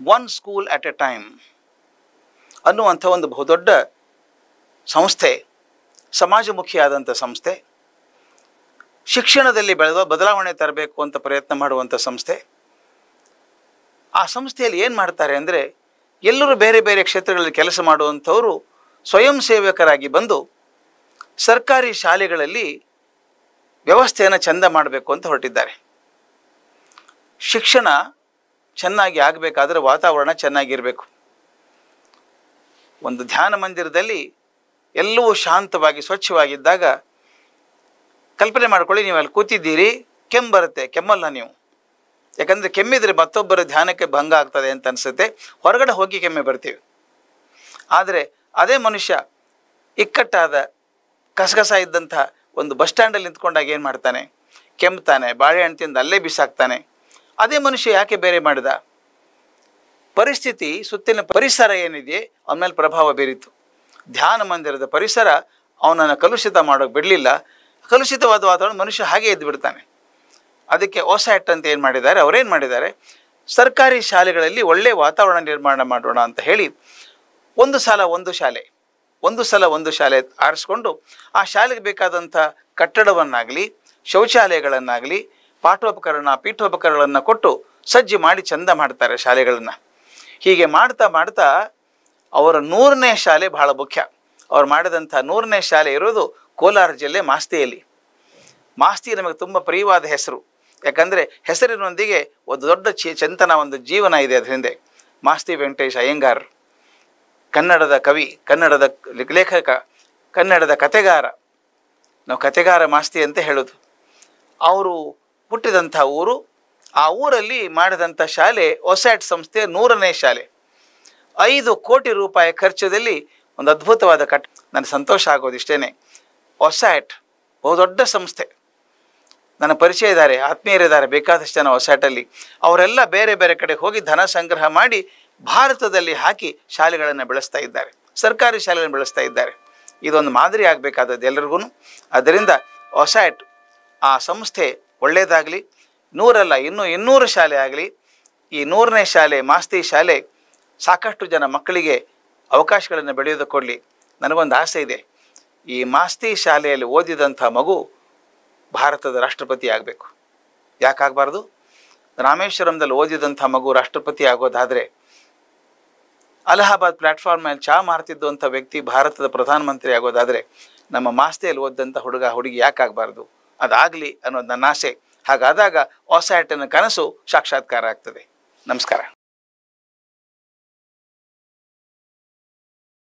one school at a time ಅನ್ನುವಂಥ ಒಂದು ಬಹುದೊಡ್ಡ ಸಂಸ್ಥೆ ಸಮಾಜಮುಖಿಯಾದಂಥ ಸಂಸ್ಥೆ ಶಿಕ್ಷಣದಲ್ಲಿ ಬೆಳೆದ ಬದಲಾವಣೆ ತರಬೇಕು ಅಂತ ಪ್ರಯತ್ನ ಮಾಡುವಂಥ ಸಂಸ್ಥೆ ಆ ಸಂಸ್ಥೆಯಲ್ಲಿ ಏನು ಮಾಡ್ತಾರೆ ಅಂದರೆ ಎಲ್ಲರೂ ಬೇರೆ ಬೇರೆ ಕ್ಷೇತ್ರಗಳಲ್ಲಿ ಕೆಲಸ ಮಾಡುವಂಥವರು ಸ್ವಯಂ ಸೇವಕರಾಗಿ ಬಂದು ಸರ್ಕಾರಿ ಶಾಲೆಗಳಲ್ಲಿ ವ್ಯವಸ್ಥೆಯನ್ನು ಚೆಂದ ಮಾಡಬೇಕು ಅಂತ ಹೊರಟಿದ್ದಾರೆ ಶಿಕ್ಷಣ ಚೆನ್ನಾಗಿ ಆಗಬೇಕಾದ್ರೆ ವಾತಾವರಣ ಚೆನ್ನಾಗಿರಬೇಕು ಒಂದು ಧ್ಯಾನ ಮಂದಿರದಲ್ಲಿ ಎಲ್ಲವೂ ಶಾಂತವಾಗಿ ಸ್ವಚ್ಛವಾಗಿದ್ದಾಗ ಕಲ್ಪನೆ ಮಾಡ್ಕೊಳ್ಳಿ ನೀವು ಅಲ್ಲಿ ಕೂತಿದ್ದೀರಿ ಕೆಮ್ಮು ಬರುತ್ತೆ ಕೆಮ್ಮಲ್ಲ ನೀವು ಯಾಕಂದರೆ ಕೆಮ್ಮಿದ್ರೆ ಮತ್ತೊಬ್ಬರ ಧ್ಯಾನಕ್ಕೆ ಭಂಗ ಆಗ್ತದೆ ಅಂತ ಅನಿಸುತ್ತೆ ಹೊರಗಡೆ ಹೋಗಿ ಕೆಮ್ಮೆ ಬರ್ತೀವಿ ಆದರೆ ಅದೇ ಮನುಷ್ಯ ಇಕ್ಕಟ್ಟಾದ ಕಸಗಸ ಇದ್ದಂಥ ಒಂದು ಬಸ್ ಸ್ಟ್ಯಾಂಡಲ್ಲಿ ನಿಂತ್ಕೊಂಡಾಗ ಏನು ಮಾಡ್ತಾನೆ ಕೆಮ್ತಾನೆ ಬಾಳೆಹಣ್ಣು ತಿಂದು ಅಲ್ಲೇ ಬಿಸಾಕ್ತಾನೆ ಅದೇ ಮನುಷ್ಯ ಯಾಕೆ ಬೇರೆ ಮಾಡಿದ ಪರಿಸ್ಥಿತಿ ಸುತ್ತಿನ ಪರಿಸರ ಏನಿದೆ ಅವನ ಮೇಲೆ ಪ್ರಭಾವ ಬೀರಿತು ಧ್ಯಾನ ಮಂದಿರದ ಪರಿಸರ ಅವನನ್ನು ಕಲುಷಿತ ಮಾಡೋಕೆ ಬಿಡಲಿಲ್ಲ ಕಲುಷಿತವಾದ ವಾತಾವರಣ ಮನುಷ್ಯ ಹಾಗೆ ಎದ್ದು ಬಿಡ್ತಾನೆ ಅದಕ್ಕೆ ಓಸ್ಯಾಟ್ ಅಂತ ಏನು ಮಾಡಿದ್ದಾರೆ ಅವರೇನು ಮಾಡಿದ್ದಾರೆ ಸರ್ಕಾರಿ ಶಾಲೆಗಳಲ್ಲಿ ಒಳ್ಳೆಯ ವಾತಾವರಣ ನಿರ್ಮಾಣ ಮಾಡೋಣ ಅಂತ ಹೇಳಿ ಒಂದು ಸಲ ಒಂದು ಶಾಲೆ ಒಂದು ಸಲ ಒಂದು ಶಾಲೆ ಆರಿಸ್ಕೊಂಡು ಆ ಶಾಲೆಗೆ ಬೇಕಾದಂಥ ಕಟ್ಟಡವನ್ನಾಗಲಿ ಶೌಚಾಲಯಗಳನ್ನಾಗಲಿ ಪಾಠೋಪಕರಣ ಪೀಠೋಪಕರಣಗಳನ್ನು ಕೊಟ್ಟು ಸಜ್ಜು ಮಾಡಿ ಚಂದ ಮಾಡ್ತಾರೆ ಶಾಲೆಗಳನ್ನು ಹೀಗೆ ಮಾಡ್ತಾ ಮಾಡ್ತಾ ಅವರ ನೂರನೇ ಶಾಲೆ ಬಹಳ ಮುಖ್ಯ ಅವ್ರು ಮಾಡಿದಂಥ ನೂರನೇ ಶಾಲೆ ಇರೋದು ಕೋಲಾರ ಜಿಲ್ಲೆ ಮಾಸ್ತಿಯಲ್ಲಿ ಮಾಸ್ತಿ ನಮಗೆ ತುಂಬ ಪ್ರಿಯವಾದ ಹೆಸರು ಯಾಕಂದರೆ ಹೆಸರಿನೊಂದಿಗೆ ಒಂದು ದೊಡ್ಡ ಚಿ ಚಂತನ ಒಂದು ಜೀವನ ಇದೆ ಅದ್ರ ಹಿಂದೆ ಮಾಸ್ತಿ ವೆಂಕಟೇಶ್ ಅಯ್ಯಂಗಾರ್ ಕನ್ನಡದ ಕವಿ ಕನ್ನಡದ ಲೇಖಕ ಕನ್ನಡದ ಕತೆಗಾರ ನಾವು ಕತೆಗಾರ ಮಾಸ್ತಿ ಅಂತ ಹೇಳೋದು ಅವರು ಹುಟ್ಟಿದಂಥ ಊರು ಆ ಊರಲ್ಲಿ ಮಾಡಿದಂಥ ಶಾಲೆ ಒಸ್ಯಾಟ್ ಸಂಸ್ಥೆಯ ನೂರನೇ ಶಾಲೆ ಐದು ಕೋಟಿ ರೂಪಾಯಿ ಖರ್ಚದಲ್ಲಿ ಒಂದು ಅದ್ಭುತವಾದ ಕಟ್ ನನಗೆ ಸಂತೋಷ ಆಗೋದು ಇಷ್ಟೇ ಒಸ್ಯಾಟ್ ಬಹುದೊಡ್ಡ ಸಂಸ್ಥೆ ನನ್ನ ಪರಿಚಯ ಇದ್ದಾರೆ ಆತ್ಮೀಯರಿದ್ದಾರೆ ಬೇಕಾದಷ್ಟು ಜನ ಒಸ್ಯಾಟಲ್ಲಿ ಅವರೆಲ್ಲ ಬೇರೆ ಬೇರೆ ಕಡೆ ಹೋಗಿ ಧನ ಸಂಗ್ರಹ ಮಾಡಿ ಭಾರತದಲ್ಲಿ ಹಾಕಿ ಶಾಲೆಗಳನ್ನು ಬೆಳೆಸ್ತಾ ಇದ್ದಾರೆ ಸರ್ಕಾರಿ ಶಾಲೆಗಳನ್ನು ಬೆಳೆಸ್ತಾ ಇದ್ದಾರೆ ಇದೊಂದು ಮಾದರಿ ಆಗಬೇಕಾದದ್ದು ಎಲ್ರಿಗೂ ಅದರಿಂದ ಒಸ್ಯಾಟ್ ಆ ಸಂಸ್ಥೆ ಒಳ್ಳೆಯದಾಗಲಿ ನೂರಲ್ಲ ಇನ್ನೂ ಇನ್ನೂರು ಶಾಲೆ ಆಗಲಿ ಈ ನೂರನೇ ಶಾಲೆ ಮಾಸ್ತಿ ಶಾಲೆ ಸಾಕಷ್ಟು ಜನ ಮಕ್ಕಳಿಗೆ ಅವಕಾಶಗಳನ್ನು ಬೆಳೆಯೋದಕ್ಕೆ ಕೊಡಲಿ ನನಗೊಂದು ಆಸೆ ಇದೆ ಈ ಮಾಸ್ತಿ ಶಾಲೆಯಲ್ಲಿ ಓದಿದಂಥ ಮಗು ಭಾರತದ ರಾಷ್ಟ್ರಪತಿ ಆಗಬೇಕು ಯಾಕಾಗಬಾರ್ದು ರಾಮೇಶ್ವರಂದಲ್ಲಿ ಓದಿದಂಥ ಮಗು ರಾಷ್ಟ್ರಪತಿ ಆಗೋದಾದರೆ ಅಲಹಾಬಾದ್ ಪ್ಲಾಟ್ಫಾರ್ಮ್ ಮೇಲೆ ಚಾ ಮಾರ್ತಿದ್ದಂಥ ವ್ಯಕ್ತಿ ಭಾರತದ ಪ್ರಧಾನಮಂತ್ರಿ ಆಗೋದಾದರೆ ನಮ್ಮ ಮಾಸ್ತಿಯಲ್ಲಿ ಓದಿದಂಥ ಹುಡುಗ ಹುಡುಗಿ ಯಾಕಾಗಬಾರ್ದು ಅದಾಗಲಿ ಅನ್ನೋದು ನನ್ನ ಆಸೆ ಹಾಗಾದಾಗ ಒಸ್ಯಾಟಿನ ಕನಸು ಸಾಕ್ಷಾತ್ಕಾರ ಆಗ್ತದೆ ನಮಸ್ಕಾರ